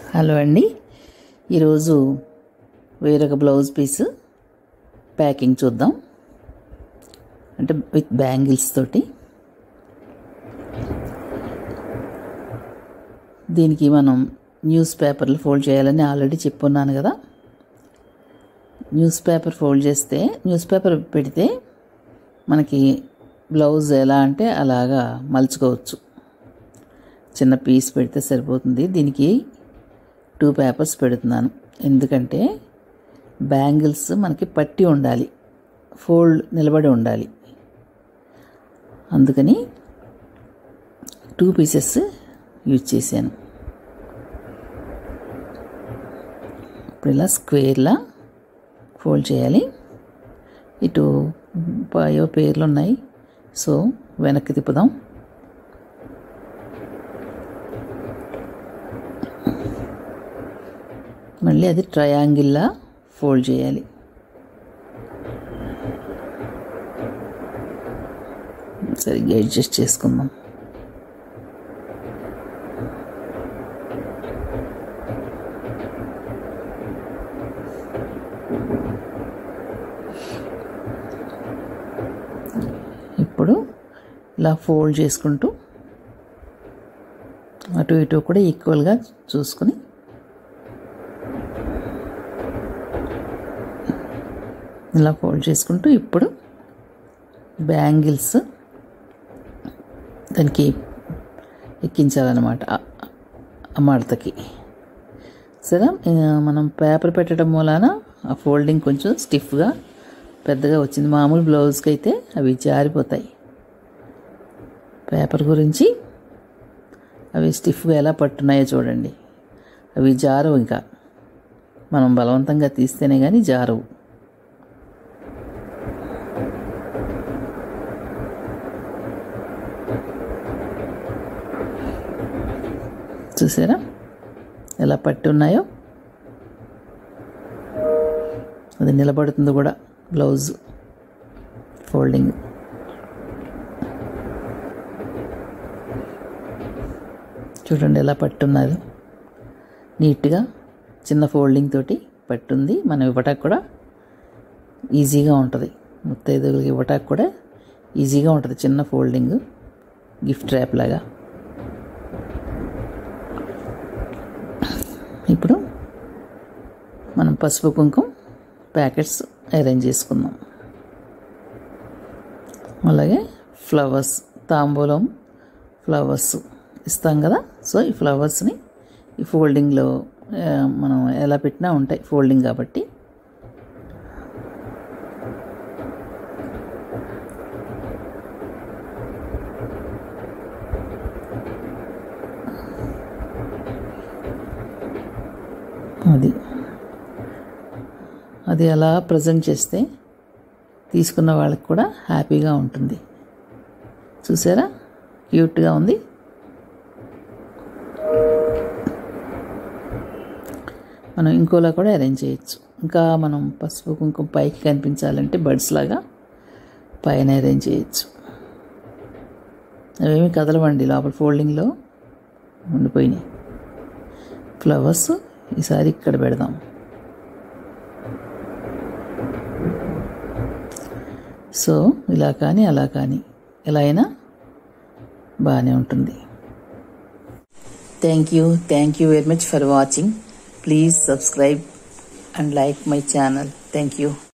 hello అండి ఈరోజు వేరొక బ్లౌజ్ పీస్ ప్యాకింగ్ చూద్దాం అంటే విత్ బ్యాంగిల్స్ తోటి దీనికి మనం న్యూస్ పేపర్లు ఫోల్డ్ చేయాలని ఆల్రెడీ చెప్పున్నాను కదా న్యూస్ పేపర్ ఫోల్డ్ చేస్తే న్యూస్ పేపర్ పెడితే మనకి బ్లౌజ్ ఎలా అంటే అలాగా మలుచుకోవచ్చు చిన్న పీస్ పెడితే సరిపోతుంది దీనికి టూ పేపర్స్ పెడుతున్నాను ఎందుకంటే బ్యాంగిల్స్ మనకి పట్టి ఉండాలి ఫోల్డ్ నిలబడి ఉండాలి అందుకని టూ పీసెస్ యూజ్ చేశాను ఇప్పుడు ఇలా స్క్వేర్లా ఫోల్డ్ చేయాలి ఇటు పయో పేర్లు ఉన్నాయి సో వెనక్కి తిప్పుదాం మళ్ళీ అది ట్రయాంగిల్లా ఫోల్డ్ చేయాలి సరిగ్గా అడ్జస్ట్ చేసుకుందాం ఇప్పుడు ఇలా ఫోల్డ్ చేసుకుంటూ అటు ఇటు కూడా ఈక్వల్గా చూసుకుని ఇలా ఫోల్డ్ చేసుకుంటూ ఇప్పుడు బ్యాంగిల్స్ దానికి ఎక్కించాలన్నమాట ఆ మడతకి సరే మనం పేపర్ పెట్టడం మూలాన ఆ ఫోల్డింగ్ కొంచెం స్టిఫ్గా పెద్దగా వచ్చింది మామూలు బ్లౌజ్కి అయితే అవి జారిపోతాయి పేపర్ గురించి అవి స్టిఫ్గా ఎలా పట్టున్నాయో చూడండి అవి జారవు ఇంకా మనం బలవంతంగా తీస్తేనే కానీ జారవు చూసారా ఎలా పట్టి ఉన్నాయో అది నిలబడుతుంది కూడా బ్లౌజ్ ఫోల్డింగ్ చూడండి ఎలా పట్టున్నది నీట్గా చిన్న ఫోల్డింగ్ తోటి పట్టుంది మనం ఇవ్వటానికి కూడా ఈజీగా ఉంటుంది ముత్తైదుగులకి ఇవ్వటానికి కూడా ఈజీగా ఉంటుంది చిన్న ఫోల్డింగ్ గిఫ్ట్ ర్యాప్ లాగా ఇప్పుడు మనం పసుపు కుంకుమ ప్యాకెట్స్ అరేంజ్ చేసుకుందాం అలాగే ఫ్లవర్స్ తాంబూలం ఫ్లవర్స్ ఇస్తాం కదా సో ఈ ఫ్లవర్స్ని ఈ ఫోల్డింగ్లో మనం ఎలా పెట్టినా ఉంటాయి ఫోల్డింగ్ కాబట్టి అది అది అలా ప్రజెంట్ చేస్తే తీసుకున్న వాళ్ళకి కూడా హ్యాపీగా ఉంటుంది చూసారా క్యూట్గా ఉంది మనం ఇంకోలా కూడా అరేంజ్ చేయొచ్చు ఇంకా మనం పసుపు కుంకుమ పైకి కనిపించాలంటే బర్డ్స్ లాగా పైన అరేంజ్ చేయొచ్చు అవేమి కదలవండి లోపల ఫోల్డింగ్లో ఉండిపోయినాయి ఫ్లవర్స్ ఈసారి ఇక్కడ పెడదాం సో ఇలా కానీ అలా కానీ ఎలా అయినా బాగానే ఉంటుంది thank you thank you very much for watching please subscribe and like my channel thank you